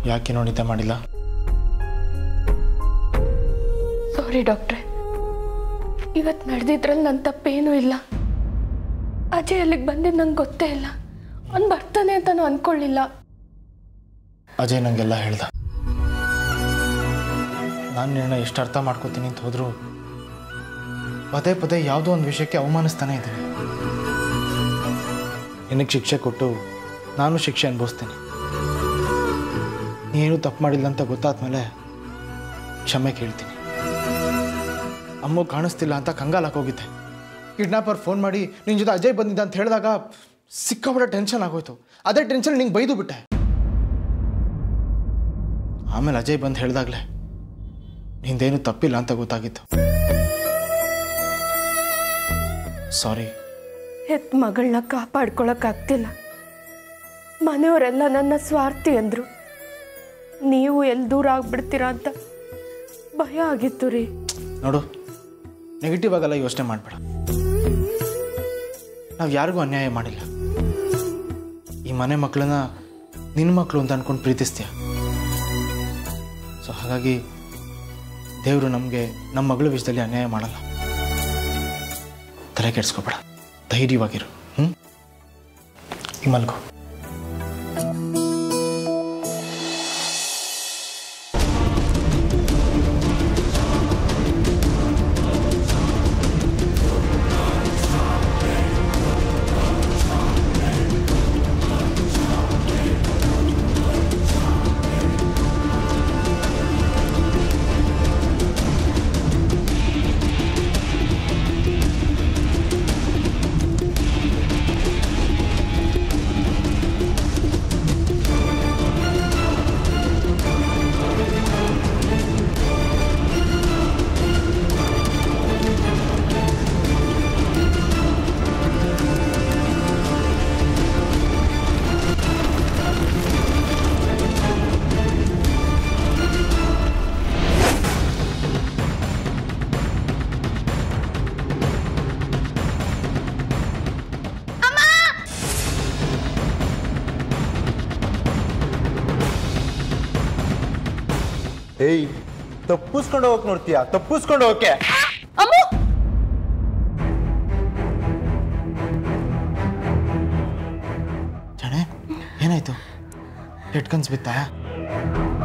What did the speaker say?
ಯಾಕೆ ನೋಡಿದ್ದೆ ಮಾಡಿಲ್ಲ ಸಾರಿ ಡಾಕ್ಟ್ರೆ ಇವತ್ತು ನಡೆದಿದ್ರಲ್ಲಿ ನನ್ನ ತಪ್ಪೇನೂ ಇಲ್ಲ ಅಜಯ್ ಅಲ್ಲಿಗೆ ಬಂದಿದ್ದು ನಂಗೆ ಗೊತ್ತೇ ಇಲ್ಲ ಅವ್ನು ಬರ್ತಾನೆ ಅಂತಾನು ಅಂದ್ಕೊಳ್ಳಿಲ್ಲ ಅಜಯ್ ನನಗೆಲ್ಲ ಹೇಳ್ದ ನಾನು ನಿನ್ನ ಎಷ್ಟು ಅರ್ಥ ಮಾಡ್ಕೋತೀನಿ ಅಂತ ಹೋದರೂ ಪದೇ ಪದೇ ಯಾವುದೋ ಒಂದು ವಿಷಯಕ್ಕೆ ಅವಮಾನಿಸ್ತಾನೆ ಇದ್ದೀನಿ ನಿನಗೆ ಶಿಕ್ಷೆ ಕೊಟ್ಟು ನಾನು ಶಿಕ್ಷೆ ಅನುಭವಿಸ್ತೀನಿ ನೀನು ತಪ್ಪು ಮಾಡಿಲ್ಲ ಅಂತ ಗೊತ್ತಾದ್ಮೇಲೆ ಕ್ಷಮೆ ಕೇಳ್ತೀನಿ ಅಮ್ಮ ಕಾಣಿಸ್ತಿಲ್ಲ ಅಂತ ಕಂಗಾಲಕ್ಕೆ ಹೋಗಿದ್ದೆ ಕಿಡ್ನಾಪರ್ ಫೋನ್ ಮಾಡಿ ನಿನ್ನ ಜೊತೆ ಅಜಯ್ ಬಂದಿದ್ದ ಅಂತ ಹೇಳಿದಾಗ ಸಿಕ್ಕಾಪಟ್ಟೆ ಟೆನ್ಷನ್ ಆಗೋಯ್ತು ಅದೇ ಟೆನ್ಷನ್ ನಿಂಗೆ ಬೈದು ಬಿಟ್ಟೆ ಆಮೇಲೆ ಅಜಯ್ ಬಂದು ಹೇಳ್ದಾಗ್ಲೇ ನಿಂದೇನು ತಪ್ಪಿಲ್ಲ ಅಂತ ಗೊತ್ತಾಗಿತ್ತು ಸಾರಿ ಹೆತ್ ಮಗಳನ್ನ ಕಾಪಾಡ್ಕೊಳಕ್ಕಾಗ್ತಿಲ್ಲ ಮನೆಯವರೆಲ್ಲ ನನ್ನ ಸ್ವಾರ್ಥಿ ಅಂದರು ನೀವು ಎಲ್ಲಿ ದೂರ ಆಗ್ಬಿಡ್ತೀರಾ ಅಂತ ಭಯ ಆಗಿತ್ತು ರೀ ನೋಡು ನೆಗೆಟಿವ್ ಆಗಲ್ಲ ಯೋಚನೆ ಮಾಡಬೇಡ ನಾವು ಯಾರಿಗೂ ಅನ್ಯಾಯ ಮಾಡಿಲ್ಲ ಈ ಮನೆ ಮಕ್ಕಳನ್ನ ನಿನ್ನ ಮಕ್ಕಳು ಅಂತ ಅನ್ಕೊಂಡು ಪ್ರೀತಿಸ್ತೀಯ ಸೊ ಹಾಗಾಗಿ ದೇವರು ನಮಗೆ ನಮ್ಮ ಮಗಳ ವಿಷಯದಲ್ಲಿ ಅನ್ಯಾಯ ಮಾಡಲ್ಲ ತಲೆ ಕೆಡಿಸ್ಕೋಬೇಡ ಧೈರ್ಯವಾಗಿರು ಹ್ಞೂ ಈ ಮಲ್ಗೋ ಏಯ್ ತಪ್ಪಿಸ್ಕೊಂಡು ಹೋಗಕ್ ನೋಡ್ತೀಯ ತಪ್ಪಿಸ್ಕೊಂಡು ಹೋಗಕ್ಕೆ ಜಾಣೆ ಏನಾಯ್ತು ಹೆಡ್ ಕನ್ಸ್ ಬಿತ್ತಾ